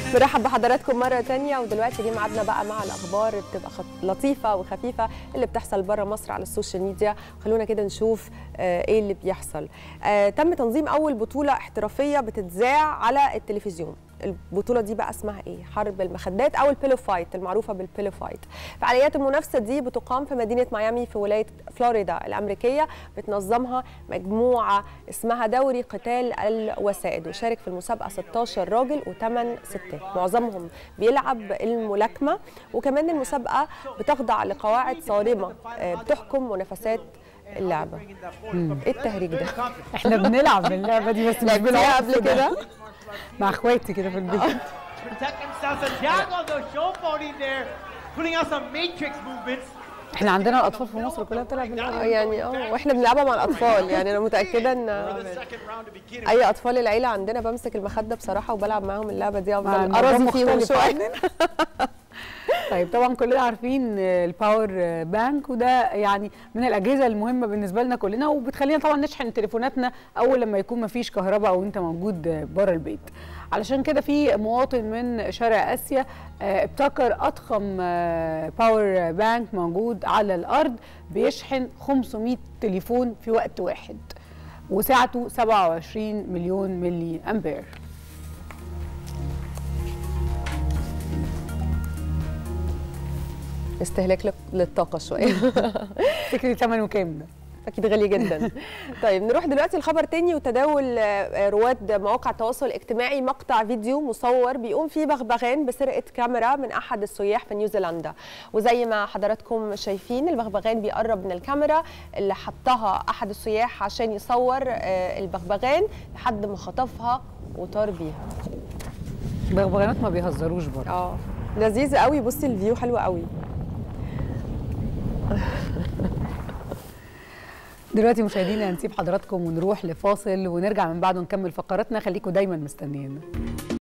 برحب بحضراتكم مرة تانية ودلوقتي جه ميعادنا بقى مع الأخبار اللي بتبقى خط... لطيفة وخفيفة اللي بتحصل بره مصر على السوشيال ميديا خلونا كده نشوف آه إيه اللي بيحصل آه تم تنظيم أول بطولة احترافية بتتذاع على التلفزيون البطولة دي بقى اسمها ايه؟ حرب المخدات او البيلو فايت المعروفة بالبيلو فايت. فعاليات المنافسة دي بتقام في مدينة ميامي في ولاية فلوريدا الأمريكية بتنظمها مجموعة اسمها دوري قتال الوسائد وشارك في المسابقة 16 راجل و8 ستات معظمهم بيلعب الملاكمة وكمان المسابقة بتخضع لقواعد صارمة آه، بتحكم منافسات اللعبة. ايه التهريج ده؟ احنا بنلعب اللعبه دي بس مش لعبتيها بالعنف قبل ده. كده؟ مع اخواتي كده في البيت Protect himself. Santiago, though, showboating there, putting out some matrix movements. احنا عندنا الاطفال في مصر كلها بتلعب اللعبه آه، يعني اه واحنا بنلعبها مع الاطفال يعني انا متاكده ان Second round to begin. اي اطفال العيله عندنا بمسك المخده بصراحه وبلعب معاهم اللعبه دي مع افضل الموضوع اراضي فيهم مختلف شويه عننا. طيب طبعا كلنا عارفين الباور بانك وده يعني من الاجهزه المهمه بالنسبه لنا كلنا وبتخلينا طبعا نشحن تليفوناتنا اول لما يكون ما فيش كهرباء او انت موجود بره البيت علشان كده في مواطن من شرق اسيا آه، ابتكر اضخم آه، باور بانك موجود على الارض بيشحن 500 تليفون في وقت واحد وسعته 27 مليون ملي امبير استهلاك لل- للطاقه شويه تفتكري ثمنه كام ده؟ اكيد غالي جدا طيب نروح دلوقتي لخبر تاني وتداول آه، رواد مواقع التواصل الاجتماعي مقطع فيديو مصور بيقوم فيه بغبغان بسرقه كاميرا من احد السياح في نيوزيلندا وزي ما حضراتكم شايفين البغبغان بيقرب من الكاميرا اللي حطها احد السياح عشان يصور آه، البغبغان لحد ما خطفها وطار بيها بغبغانات ما بيهزروش برضه اه لذيذ قوي بصي الفيو حلو قوي دلوقتي مشاهدينا هنسيب حضراتكم ونروح لفاصل ونرجع من بعده نكمل فقراتنا خليكم دايما مستنيين